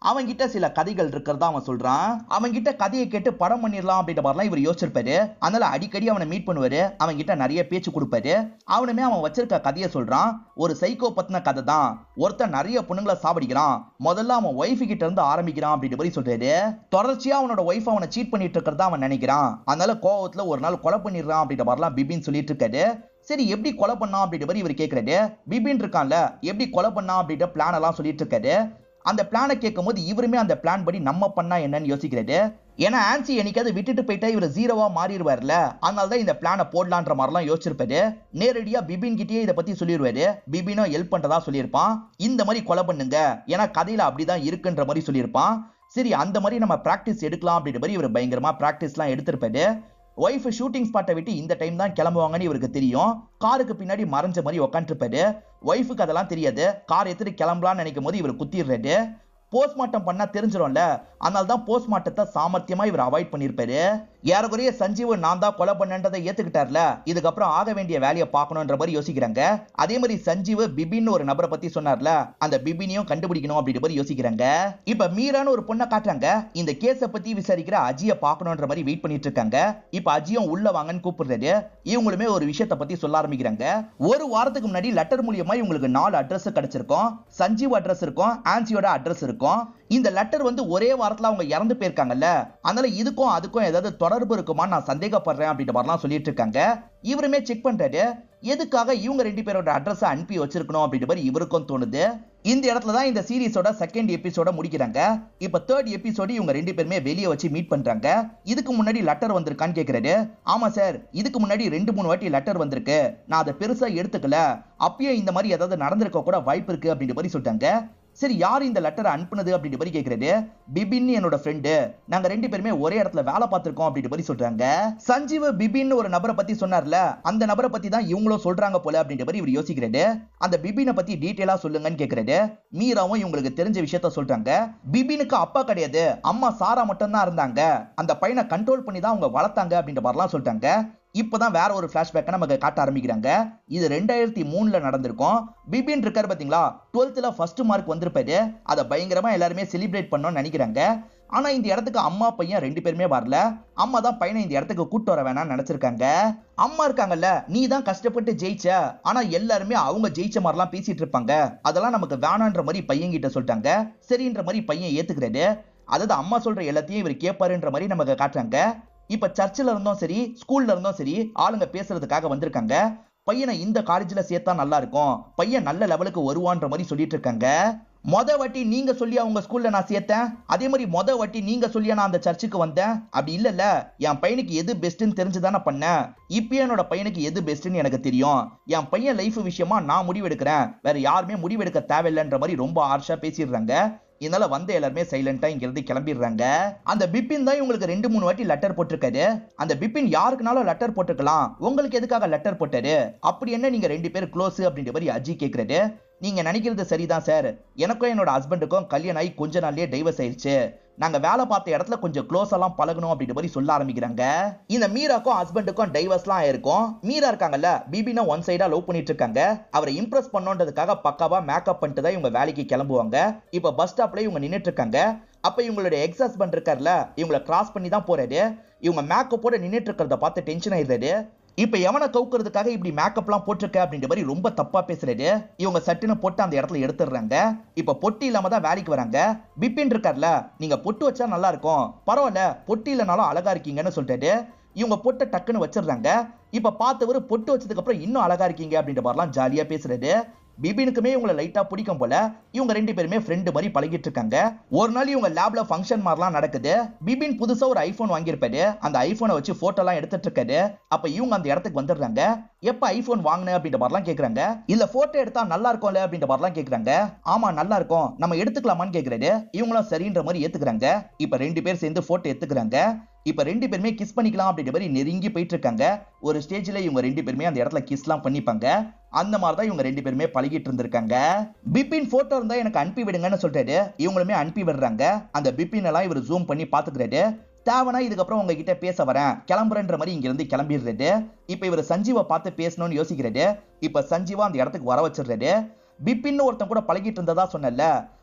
அவன் கிட்ட சில கதைகள் இருக்கிறதா அவன் சொல்றான் அவன் கிட்ட கதையை கேட்டு படம் பண்ணிடலாம் அப்படின்ற மாதிரிலாம் இவர் யோசிச்சிருப்பாரு அதனால அடிக்கடி அவனை மீட் பண்ணுவாரு அவன் கிட்ட நிறைய பேச்சு கொடுப்பாரு அவனுமே அவன் வச்சிருக்க கதையை சொல்றான் ஒரு சைக்கோ பத்தின கதை தான் ஒருத்தன் நிறைய பொண்ணுங்களை சாவடிக்கிறான் முதல்ல அவன் ஒய்ஃப் கிட்ட இருந்து ஆரம்பிக்கிறான் அப்படின்ற மாதிரி சொல்றாரு தொடர்ச்சியா அவனோட ஒய்ஃப் அவனை சீட் பண்ணிட்டு இருக்கிறதா அவன் நினைக்கிறான் அதனால கோவத்துல ஒரு நாள் கொலை பண்ணிடுறான் அப்படின்ற மாதிரிலாம் பிபின் சொல்லிட்டு இருக்காரு சரி எப்படி கொலை பண்ணான் அப்படின்ற மாதிரி இவர் கேட்கறாரு பிபின் இருக்கான்ல எப்படி கொலை பண்ணான் அப்படின்ற பிளான் எல்லாம் சொல்லிட்டு இருக்காரு அந்த பிளானை கேட்கும் போது இவருமே அந்த பிளான் படி நம்ம பண்ணா என்னன்னு யோசிக்கிறாரு ஏன்னா ஆன்சி என்னைக்காவது விட்டுட்டு போயிட்டா இவர் ஜீரோவா மாறிடுவார்ல அதனால தான் இந்த பிளானை போடலான்ற மாதிரிலாம் யோசிச்சிருப்பாரு நேரடியா பிபின் கிட்டயே இதை பத்தி சொல்லிடுவாரு பிபினும் ஹெல்ப் பண்றதா சொல்லியிருப்பான் இந்த மாதிரி கொலை பண்ணுங்க ஏன்னா கதையில அப்படிதான் இருக்குன்ற மாதிரி சொல்லியிருப்பான் சரி அந்த மாதிரி நம்ம பிராக்டிஸ் எடுக்கலாம் அப்படின்ற மாதிரி இவர் பயங்கரமா பிராக்டிஸ்லாம் எடுத்திருப்பாரு ஒய்ஃப் ஷூட்டிங் ஸ்பாட்டை விட்டு இந்த டைம் தான் கிளம்புவாங்கன்னு இவருக்கு தெரியும் காருக்கு பின்னாடி மறைஞ்ச மாதிரி உக்காந்துருப்பாரு ஒய்ஃபுக்கு அதெல்லாம் தெரியாது கார் எடுத்துட்டு கிளம்பலாம்னு நினைக்கும் போது இவர் குத்திடுறாரு போஸ்ட்மார்ட்டம் பண்ணா தெரிஞ்சிடும்ல அதனால தான் போஸ்ட்மார்ட்டத்தை சாமர்த்தியமா இவர் அவாய்ட் பண்ணியிருப்பாரு ஏறக்குறைய சஞ்சீவ் நான் தான் கொலை பண்ணன்றதை ஏத்துக்கிட்டார்ல இதுக்கப்புறம் ஆக வேண்டிய வேலையை பார்க்கணுன்ற மாதிரி யோசிக்கிறாங்க அதே மாதிரி சஞ்சீவ் பிபின் ஒரு நபரை பத்தி சொன்னார்ல அந்த பிபினையும் கண்டுபிடிக்கணும் அப்படின்ற மாதிரி யோசிக்கிறாங்க இப்ப மீரான்னு ஒரு பொண்ணை காட்டுறாங்க இந்த கேஸை பத்தி விசாரிக்கிற அஜியை பார்க்கணுன்ற மாதிரி வெயிட் பண்ணிட்டு இருக்காங்க இப்ப அஜியும் உள்ள வாங்கன்னு கூப்பிடுறாரு இவங்களுமே ஒரு விஷயத்தை பத்தி சொல்ல ஆரம்பிக்கிறாங்க ஒரு வாரத்துக்கு முன்னாடி லெட்டர் மூலியமா இவங்களுக்கு நாலு அட்ரஸ் கிடைச்சிருக்கும் சஞ்சீவ் அட்ரஸ் இருக்கும் ஆன்சியோட அட்ரஸ் இருக்கும் இந்த லெட்டர் வந்து ஒரே வாரத்துல அவங்க இறந்து போயிருக்காங்கல்ல அதனால இதுக்கும் அதுக்கும் ஏதாவது தொடர்பு இருக்குமா நான் சந்தேகப்படுறேன் அப்படின்ற மாதிரிலாம் சொல்லிட்டு இருக்காங்க இவருமே செக் பண்றாரு எதுக்காக இவங்க ரெண்டு பேரோட அட்ரஸ் அனுப்பி வச்சிருக்கணும் அப்படின்ற மாதிரி இவருக்கும் தோணுது இந்த இடத்துல தான் இந்த சீரிஸோட செகண்ட் எபிசோட முடிக்கிறாங்க இப்ப தேர்ட் எபிசோடு இவங்க ரெண்டு பேருமே வெளியே வச்சு மீட் பண்றாங்க இதுக்கு முன்னாடி லெட்டர் வந்திருக்கான்னு கேக்குறாரு ஆமா சார் இதுக்கு முன்னாடி ரெண்டு மூணு வாட்டி லெட்டர் வந்திருக்கு நான் அதை பெருசா எடுத்துக்கல அப்பயும் இந்த மாதிரி ஏதாவது நடந்திருக்க கூட வாய்ப்பு இருக்கு அப்படின்ற மாதிரி சொல்லிட்டாங்க சரி யார் இந்த லெட்டரை அனுப்புனது அப்படின்ற மாதிரி கேக்குறாரு பிபின் என்னோட ஃப்ரெண்டு நாங்க ரெண்டு பேருமே ஒரே இடத்துல வேலை பார்த்திருக்கோம் அப்படின்ற மாதிரி சொல்றாங்க சஞ்சீவ் பிபின் ஒரு நபரை பத்தி சொன்னார்ல அந்த நபரை பத்தி தான் இவங்களும் சொல்றாங்க போல அப்படின்ற மாதிரி இவர் யோசிக்கிறாரு அந்த பிபினை பத்தி டீட்டெயிலா சொல்லுங்கன்னு கேக்குறாரு மீராவும் இவங்களுக்கு தெரிஞ்ச விஷயத்த சொல்றாங்க பிபினுக்கு அப்பா கிடையாது அம்மா சாரா மட்டும் தான் இருந்தாங்க அந்த பையனை கண்ட்ரோல் பண்ணி தான் அவங்க வளர்த்தாங்க அப்படின்ற மாதிரிலாம் சொல்லிட்டாங்க இப்பதான் வேற ஒரு பிளாஷ்பேக்கை நமக்கு காட்ட ஆரம்பிக்கிறாங்க இது ரெண்டாயிரத்தி மூணுல நடந்திருக்கும் பிபின் இருக்காரு பாத்தீங்களா டுவெல்த்ல ஃபர்ஸ்ட் மார்க் வந்திருப்பாரு அதை பயங்கரமா எல்லாருமே செலிப்ரேட் பண்ணணும்னு நினைக்கிறாங்க ஆனா இந்த இடத்துக்கு அம்மா பையன் ரெண்டு பேருமே வரல அம்மா தான் பையனை இந்த இடத்துக்கு கூட்டு வர வேணாம்னு நினைச்சிருக்காங்க அம்மா இருக்காங்கல்ல நீ தான் கஷ்டப்பட்டு ஜெயிச்ச ஆனா எல்லாருமே அவங்க ஜெயிச்ச மாதிரிலாம் பேசிட்டு இருப்பாங்க அதெல்லாம் நமக்கு வேணான்ற மாதிரி பையன் கிட்ட சொல்லிட்டாங்க சரின்ற மாதிரி பையன் ஏத்துக்கிறாரு அதாவது அம்மா சொல்ற எல்லாத்தையும் இவர் கேட்பாருன்ற மாதிரி நமக்கு காட்டுறாங்க இப்ப சர்ச்சில் இருந்தும் சரி ஸ்கூல்ல இருந்தும் சரி ஆளுங்க பேசுறதுக்காக வந்திருக்காங்க பையனை இந்த காலேஜ்ல சேர்த்தா நல்லா இருக்கும் பையன் நல்ல லெவலுக்கு வருவான்ற மாதிரி சொல்லிட்டு இருக்காங்க மொத வாட்டி நீங்க சொல்லி அவங்க ஸ்கூல்ல நான் சேர்த்தேன் அதே மாதிரி மொத வாட்டி நீங்க சொல்லியா நான் அந்த சர்ச்சுக்கு வந்தேன் அப்படி இல்லல்ல என் பையனுக்கு எது பெஸ்ட்னு தெரிஞ்சுதானே பண்ணேன் இப்போ என்னோட பையனுக்கு எது பெஸ்ட்னு எனக்கு தெரியும் என் பையன் லைஃப் விஷயமா நான் முடிவெடுக்கிறேன் வேற யாருமே முடிவெடுக்க தேவையில்லைன்ற மாதிரி ரொம்ப ஹார்ஷா பேசிடுறாங்க இதனால வந்த எல்லாருமே சைலண்டா இங்க இருந்து கிளம்பிடுறாங்க அந்த பிபின் தான் இவங்களுக்கு ரெண்டு மூணு வாட்டி லெட்டர் போட்டிருக்காரு அந்த பிபின் யாருக்குனாலும் லெட்டர் போட்டுக்கலாம் உங்களுக்கு எதுக்காக லெட்டர் போட்டாரு அப்படி என்ன நீங்க ரெண்டு பேரும் க்ளோஸ் அப்படின்ற மாதிரி அஜி கேக்குறாரு நீங்க நினைக்கிறது சரிதான் சார் எனக்கும் என்னோட ஹஸ்பண்டுக்கும் கல்யாணம் ஆகி கொஞ்ச நாள்லயே டைவர்ஸ் ஆயிடுச்சு நாங்க வேலை பார்த்த இடத்துல கொஞ்சம் க்ளோஸ் எல்லாம் பழகணும் அப்படின்ற மாதிரி சொல்ல ஆரம்பிக்கிறாங்க இந்த மீராக்கும் ஹஸ்பண்டுக்கும் டைவர்ஸ்லாம் ஆயிருக்கும் மீரா இருக்காங்கல்ல பிபினா ஒன் சைடா லவ் பண்ணிட்டு இருக்காங்க அவரை இம்ப்ரெஸ் பண்ணோன்றதுக்காக பக்காவா மேக்கப் பண்ணிட்டு தான் இவங்க வேலைக்கு கிளம்புவாங்க இப்ப பஸ் ஸ்டாப்ல இவங்க நின்னுட்டு இருக்காங்க அப்ப இவங்களுடைய எக்ஸ் ஹஸ்பண்ட் இருக்கார்ல இவங்களை கிராஸ் பண்ணி தான் போறாரு இவங்க மேக்கப்போட நின்னுட்டு இருக்கிறத பார்த்து டென்ஷன் ஆயிடுறாரு இப்ப எவனை கவுக்கிறதுக்காக இப்படி மேக்கப்லாம் போட்டிருக்க அப்படின்ற மாதிரி ரொம்ப தப்பா பேசுறாரு இவங்க சட்டுன்னு போட்டு அந்த இடத்துல எடுத்துடுறாங்க இப்ப பொட்டி இல்லாம தான் வேலைக்கு வராங்க பிபின் இருக்கார்ல நீங்க பொட்டு வச்சா நல்லா இருக்கும் பரவாயில்ல பொட்டி இல்லைனாலும் அழகா இருக்கீங்கன்னு சொல்லிட்டாரு இவங்க பொட்டை டக்குன்னு வச்சிடுறாங்க இப்ப பார்த்தவர் பொட்டு வச்சதுக்கு அப்புறம் இன்னும் அழகா இருக்கீங்க அப்படின்ற மாதிரிலாம் ஜாலியா பேசுறாரு பிபினுக்குமே இவங்களை லைட்டா பிடிக்கும் போல இவங்க ரெண்டு பேருமே ஃப்ரெண்டு மாதிரி பழகிட்டு இருக்காங்க ஒரு நாள் இவங்க லேப்ல ஃபங்க்ஷன் மாதிரிலாம் நடக்குது பிபின் புதுசா ஒரு ஐபோன் வாங்கியிருப்பாரு அந்த ஐபோனை வச்சு போட்டோ எல்லாம் எடுத்துட்டு இருக்காரு அப்ப இவங்க அந்த இடத்துக்கு வந்துடுறாங்க எப்ப ஐபோன் வாங்கின அப்படின்ற மாதிரிலாம் கேக்குறாங்க இல்ல போட்டோ எடுத்தா நல்லா இருக்கும்ல அப்படின்ற மாதிரிலாம் கேக்குறாங்க ஆமா நல்லா இருக்கும் நம்ம எடுத்துக்கலாமான்னு கேக்குறாரு இவங்களும் சரின்ற மாதிரி ஏத்துக்கிறாங்க இப்ப ரெண்டு பேர் சேர்ந்து போட்டோ எடுத்துக்கிறாங்க இப்ப ரெண்டு பேருமே கிஸ் பண்ணிக்கலாம் அப்படின்ற மாதிரி நெருங்கி போயிட்டு இருக்காங்க ஒரு ஸ்டேஜ்ல இவங்க ரெண்டு பேருமே அந்த இடத்துல கிஸ்லாம் பண்ணிப்பாங்க அந்த மாதிரி தான் இவங்க ரெண்டு பேருமே பழகிட்டு இருந்திருக்காங்க பிபின் போட்டோ இருந்தா எனக்கு அனுப்பி விடுங்கன்னு சொல்றாரு இவங்களுமே அனுப்பி விடுறாங்க அந்த பிபின் எல்லாம் இவர் ஜூம் பண்ணி பாத்துக்கிறாரு தேவனா இதுக்கப்புறம் உங்ககிட்ட பேச வரேன் கிளம்புறன்ற மாதிரி இங்க இருந்து கிளம்பிடுறாரு இப்ப இவர் சஞ்சீவை பார்த்து பேசணும்னு யோசிக்கிறாரு இப்ப சஞ்சீவா அந்த இடத்துக்கு வர வச்சிடுறாரு பிபின்னு ஒருத்தன் கூட பழகிட்டு இருந்ததா சொன்னல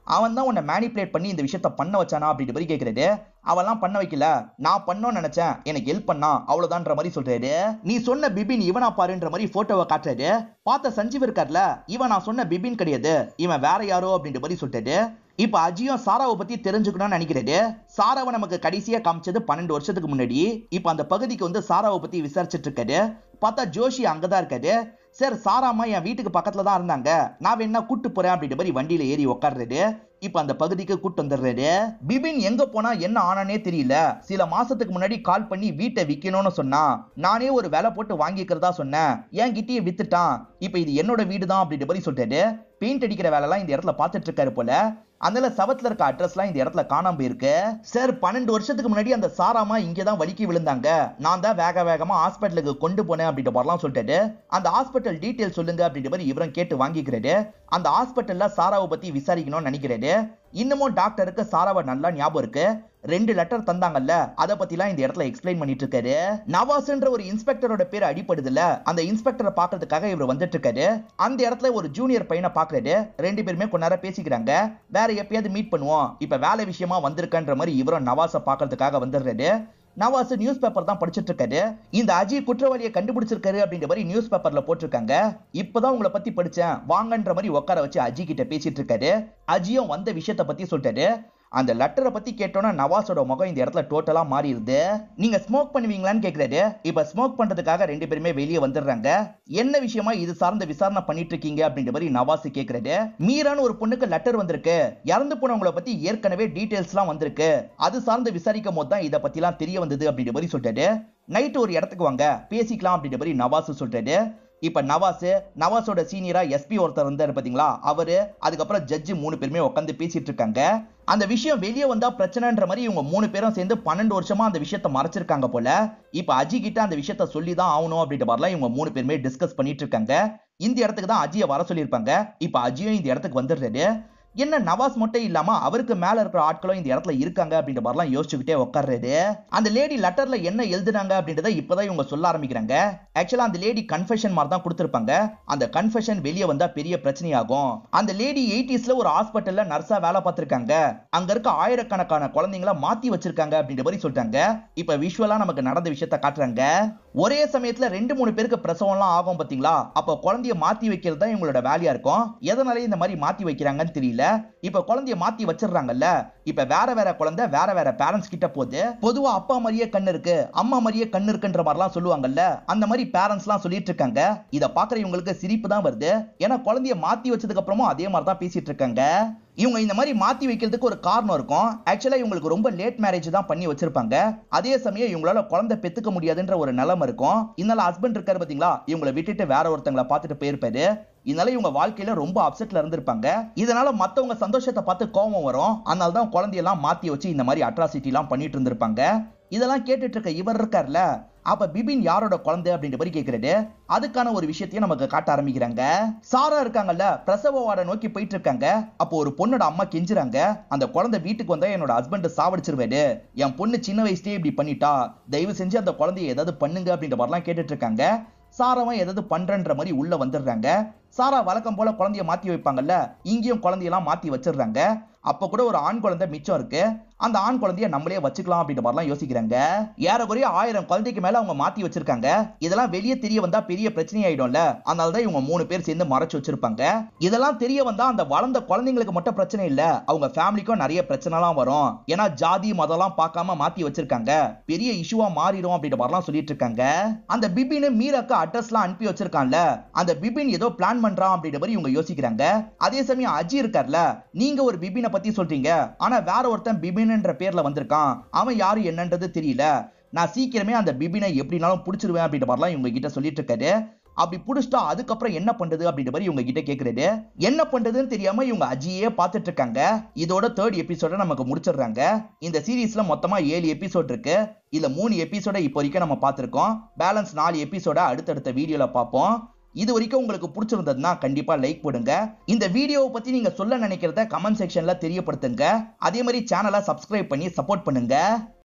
அவன் தான் உன்னை மேனிப்புலேட் பண்ணி இந்த விஷயத்த பண்ண வச்சானா அப்படின்ற மாதிரி கேட்கறது அவெல்லாம் பண்ண வைக்கல நான் பண்ணோன்னு நினைச்சேன் எனக்கு ஹெல்ப் பண்ணா அவ்வளவுதான்ற மாதிரி சொல்றாரு நீ சொன்ன பிபின் இவனா பாருன்ற மாதிரி போட்டோவை காட்டுறாரு பார்த்த சஞ்சீவ் இருக்கார்ல இவன் நான் சொன்ன பிபின் கிடையாது இவன் வேற யாரோ அப்படின்ற மாதிரி சொல்லிட்டாரு இப்ப அஜியும் சாராவை பத்தி தெரிஞ்சுக்கணும்னு நினைக்கிறாரு சாராவை நமக்கு கடைசியா காமிச்சது பன்னெண்டு வருஷத்துக்கு முன்னாடி இப்ப அந்த பகுதிக்கு வந்து சாராவை பத்தி விசாரிச்சுட்டு இருக்காரு பார்த்தா ஜோஷி அங்கதான் இருக்காரு சார் சாராமா என் வீட்டுக்கு பக்கத்துல தான் இருந்தாங்க நான் வேணா கூட்டு போறேன் அப்படின்ற மாதிரி வண்டியில ஏறி உட்காடுறாரு இப்ப அந்த பகுதிக்கு கூட்டு வந்துடுறாரு பிபின் எங்க போனா என்ன ஆனானே தெரியல சில மாசத்துக்கு முன்னாடி கால் பண்ணி வீட்டை விக்கணும்னு சொன்னா நானே ஒரு வேலை போட்டு வாங்கிக்கிறதா சொன்னேன் என் கிட்டயே வித்துட்டான் இப்ப இது என்னோட வீடு தான் அப்படின்ற மாதிரி சொல்லிட்டாரு பெயிண்ட் அடிக்கிற வேலைலாம் இந்த இடத்துல பார்த்துட்டு இருக்காரு போல அதனால சவத்துல இருக்க அட்ரஸ்லாம் இந்த இடத்துல காணாம போயிருக்கு சார் பன்னெண்டு வருஷத்துக்கு முன்னாடி அந்த சாராமா இங்கே தான் வலிக்கி விழுந்தாங்க நான் தான் வேக வேகமா ஹாஸ்பிட்டலுக்கு கொண்டு போனேன் அப்படின்ற மாதிரிலாம் சொல்லிட்டாரு அந்த ஹாஸ்பிட்டல் டீட்டெயில் சொல்லுங்க அப்படின்ற மாதிரி இவரும் கேட்டு வாங்கிக்கிறாரு அந்த ஹாஸ்பிட்டல்ல சாராவை பத்தி விசாரிக்கணும்னு நினைக்கிறாரு இன்னமும் டாக்டருக்கு சாராவை நல்லா ஞாபகம் இருக்கு ரெண்டு லெட்டர் தந்தாங்கல்ல அதை பத்திலாம் இந்த இடத்துல எக்ஸ்பிளைன் பண்ணிட்டு இருக்காரு நவாஸ்ன்ற ஒரு இன்ஸ்பெக்டரோட பேர் அடிப்படுதுல அந்த இன்ஸ்பெக்டரை பாக்குறதுக்காக இவர் வந்துட்டு இருக்காரு அந்த இடத்துல ஒரு ஜூனியர் பையனை பாக்குறாரு ரெண்டு பேருமே கொஞ்ச நேரம் பேசிக்கிறாங்க வேற எப்பயாவது மீட் பண்ணுவோம் இப்ப வேலை விஷயமா வந்திருக்கன்ற மாதிரி இவரும் நவாஸை பாக்குறதுக்காக வந்துடுறாரு நவாஸ் நியூஸ் பேப்பர் தான் படிச்சிட்டு இருக்காரு இந்த அஜய் குற்றவாளியை கண்டுபிடிச்சிருக்காரு அப்படின்ற மாதிரி நியூஸ் பேப்பர்ல போட்டிருக்காங்க இப்பதான் உங்களை பத்தி படிச்சேன் வாங்கன்ற மாதிரி உட்கார வச்சு அஜய் கிட்ட பேசிட்டு இருக்காரு அஜியும் வந்த விஷயத்த பத்தி சொல்லிட்டாரு அந்த லெட்டரை பத்தி கேட்டோன்னா நவாஸோட முகம் இந்த இடத்துல டோட்டலா மாறிடுது நீங்க ஸ்மோக் பண்ணுவீங்களான்னு கேக்குறாரு இப்ப ஸ்மோக் பண்றதுக்காக ரெண்டு பேருமே வெளியே வந்துடுறாங்க என்ன விஷயமா இது சார்ந்த விசாரணை பண்ணிட்டு இருக்கீங்க அப்படின்ற மாதிரி நவாஸ் கேக்குறாரு மீரான்னு ஒரு பொண்ணுக்கு லெட்டர் வந்திருக்கு இறந்து போனவங்கள பத்தி ஏற்கனவே டீடைல்ஸ் எல்லாம் வந்திருக்கு அது சார்ந்து விசாரிக்கும் போது தான் இதை பத்திலாம் தெரிய வந்தது அப்படின்ற மாதிரி சொல்லிட்டாரு நைட்டு ஒரு இடத்துக்கு வாங்க பேசிக்கலாம் அப்படின்ற மாதிரி நவாஸ் சொல்லிட்டாரு இப்ப நவாஸ் நவாஸோட சீனியரா எஸ்பி ஒருத்தர் இருந்தாரு பாத்தீங்களா அவரு அதுக்கப்புறம் ஜட்ஜு மூணு பேருமே உட்காந்து பேசிட்டு இருக்காங்க அந்த விஷயம் வெளியே வந்தா பிரச்சனைன்ற மாதிரி இவங்க மூணு பேரும் சேர்ந்து பன்னெண்டு வருஷமா அந்த விஷயத்த மறைச்சிருக்காங்க போல இப்ப அஜி கிட்ட அந்த விஷயத்த சொல்லி தான் ஆகணும் அப்படின்ற மாதிரிலாம் இவங்க மூணு பேருமே டிஸ்கஸ் பண்ணிட்டு இருக்காங்க இந்த இடத்துக்கு தான் அஜியை வர சொல்லியிருப்பாங்க இப்ப அஜியும் இந்த இடத்துக்கு வந்துடுறாரு என்ன நவாஸ் மட்டும் இல்லாம அவருக்கு மேல இருக்கிற ஆட்களும் இந்த இடத்துல இருக்காங்க அப்படின்ற மாதிரிலாம் யோசிச்சுக்கிட்டே உட்கார்றது அந்த லேடி லெட்டர்ல என்ன எழுதுனாங்க அப்படின்றத இப்பதான் இவங்க சொல்ல ஆரம்பிக்கிறாங்க ஆக்சுவலா அந்த லேடி கன்ஃபெஷன் மாதிரி தான் கொடுத்திருப்பாங்க அந்த கன்ஃபெஷன் வெளியே வந்தா பெரிய பிரச்சனையாகும் அந்த லேடி எயிட்டிஸ்ல ஒரு ஹாஸ்பிட்டல்ல நர்ஸா வேலை பார்த்திருக்காங்க அங்க இருக்க ஆயிரக்கணக்கான குழந்தைங்கள மாத்தி வச்சிருக்காங்க அப்படின்ற மாதிரி சொல்லிட்டாங்க இப்ப விஷுவலா நமக்கு நடந்த விஷயத்த காட்டுறாங்க ஒரே சமயத்துல ரெண்டு மூணு பேருக்கு பிரசவம்லாம் ஆகும் பாத்தீங்களா அப்ப குழந்தைய மாத்தி வைக்கிறது தான் இவங்களோட வேலையா இருக்கும் எதனால இந்த மாதிரி மாத்தி வைக்கிறாங்கன்னு தெரியல இப்ப குழந்தைய மாத்தி வச்சிடுறாங்கல்ல இப்ப வேற வேற குழந்தை வேற வேற பேரண்ட்ஸ் கிட்ட போகுது பொதுவா அப்பா மாதிரியே கண்ணு இருக்கு அம்மா மாதிரியே கண்ணு இருக்குன்ற மாதிரிலாம் சொல்லுவாங்கல்ல அந்த மாதிரி பேரண்ட்ஸ் எல்லாம் சொல்லிட்டு இருக்காங்க இத பாக்குற இவங்களுக்கு சிரிப்பு தான் வருது ஏன்னா குழந்தைய மாத்தி வச்சதுக்கு அப்புறமும் அதே மாதிரி தான் பேசிட்டு இருக்காங்க இவங்க இந்த மாதிரி மாத்தி வைக்கிறதுக்கு ஒரு காரணம் இருக்கும் ஆக்சுவலா இவங்களுக்கு ரொம்ப லேட் மேரேஜ் தான் பண்ணி வச்சிருப்பாங்க அதே சமயம் இவங்களால குழந்தை பெத்துக்க முடியாதுன்ற ஒரு நிலைமை இருக்கும் இதனால ஹஸ்பண்ட் இருக்காரு பாத்தீங்களா இவங்களை விட்டுட்டு வேற ஒருத்தங்களை பார்த்துட்டு போயிருப்பாரு இதனால இவங்க வாழ்க்கையில ரொம்ப அப்செட்ல இருந்திருப்பாங்க இதனால மத்தவங்க சந்தோஷத்தை பார்த்து கோபம் வரும் அதனால தான் குழந்தையெல்லாம் மாத்தி வச்சு இந்த மாதிரி அட்ராசிட்டி எல்லாம் பண்ணிட்டு இருந்திருப்பாங்க இதெல்லாம் கேட்டுட்டு இருக்க இவர் இருக்கார்ல அப்ப பிபின் யாரோட குழந்தை அப்படின்ற மாதிரி கேக்குறது அதுக்கான ஒரு விஷயத்தையும் நமக்கு காட்ட ஆரம்பிக்கிறாங்க சாரா இருக்காங்கல்ல பிரசவ வார்டை நோக்கி போயிட்டு இருக்காங்க அப்போ ஒரு பொண்ணோட அம்மா கெஞ்சுறாங்க அந்த குழந்தை வீட்டுக்கு வந்தா என்னோட ஹஸ்பண்ட் சாவடிச்சிருவாரு என் பொண்ணு சின்ன வயசுலயே இப்படி பண்ணிட்டா தயவு செஞ்சு அந்த குழந்தைய ஏதாவது பண்ணுங்க அப்படின்ற மாதிரிலாம் கேட்டுட்டு இருக்காங்க சாராவும் ஏதாவது பண்றன்ற மாதிரி உள்ள வந்துடுறாங்க சாரா வழக்கம் போல குழந்தைய மாத்தி வைப்பாங்கல்ல இங்கேயும் குழந்தையெல்லாம் மாத்தி வச்சிடுறாங்க அப்ப கூட ஒரு ஆண் குழந்தை மிச்சம் இருக்கு அந்த ஆண் குழந்தைய நம்மளே வச்சுக்கலாம் அப்படின்ற மாதிரிலாம் யோசிக்கிறாங்க ஏறக்குறைய ஆயிரம் குழந்தைக்கு மேல அவங்க மாத்தி வச்சிருக்காங்க இதெல்லாம் வெளியே தெரிய வந்தா பெரிய பிரச்சனை ஆயிடும்ல அதனாலதான் இவங்க மூணு பேர் சேர்ந்து மறைச்சு வச்சிருப்பாங்க இதெல்லாம் தெரிய வந்தா அந்த வளர்ந்த குழந்தைங்களுக்கு மட்டும் பிரச்சனை இல்ல அவங்க ஃபேமிலிக்கும் நிறைய பிரச்சனைலாம் வரும் ஏன்னா ஜாதி மதம்லாம் பார்க்காம மாத்தி வச்சிருக்காங்க பெரிய இஷ்யூவா மாறிடும் அப்படின்ற மாதிரிலாம் சொல்லிட்டு இருக்காங்க அந்த பிபின் மீராக்கு அட்ரஸ்லாம் அனுப்பி வச்சிருக்கான்ல அந்த பிபின் ஏதோ பிளான் பண்றான் அப்படின்ற மாதிரி இவங்க யோசிக்கிறாங்க அதே சமயம் அஜி இருக்கார்ல நீங்க ஒரு பிபினை பத்தி சொல்றீங்க ஆனா வேற ஒருத்தன் பிபின்ன்ற பேர்ல வந்திருக்கான் அவன் யாரு என்னன்றது தெரியல நான் சீக்கிரமே அந்த பிபினை எப்படினாலும் புடிச்சிருவேன் அப்படின்ற மாதிரிலாம் இவங்க கிட்ட சொல்லிட்டு இருக்காரு அப்படி புடிச்சிட்டா அதுக்கப்புறம் என்ன பண்றது அப்படின்ற மாதிரி இவங்க கிட்ட கேக்குறது என்ன பண்றதுன்னு தெரியாம இவங்க அஜியே பார்த்துட்டு இருக்காங்க இதோட தேர்ட் எபிசோட நமக்கு முடிச்சிடுறாங்க இந்த சீரீஸ்ல மொத்தமா ஏழு எபிசோட் இருக்கு இதுல மூணு எபிசோட இப்போ வரைக்கும் நம்ம பார்த்திருக்கோம் பேலன்ஸ் நாலு எபிசோட அடுத்தடுத்த வீடியோல பார்ப்போம் இது வரைக்கும் உங்களுக்கு பிடிச்சிருந்ததுன்னா கண்டிப்பா லைக் போடுங்க இந்த வீடியோவை பத்தி நீங்க சொல்ல நினைக்கிறத கமெண்ட் செக்ஷன்ல தெரியப்படுத்துங்க அதே மாதிரி சேனலை சப்ஸ்கிரைப் பண்ணி சப்போர்ட் பண்ணுங்க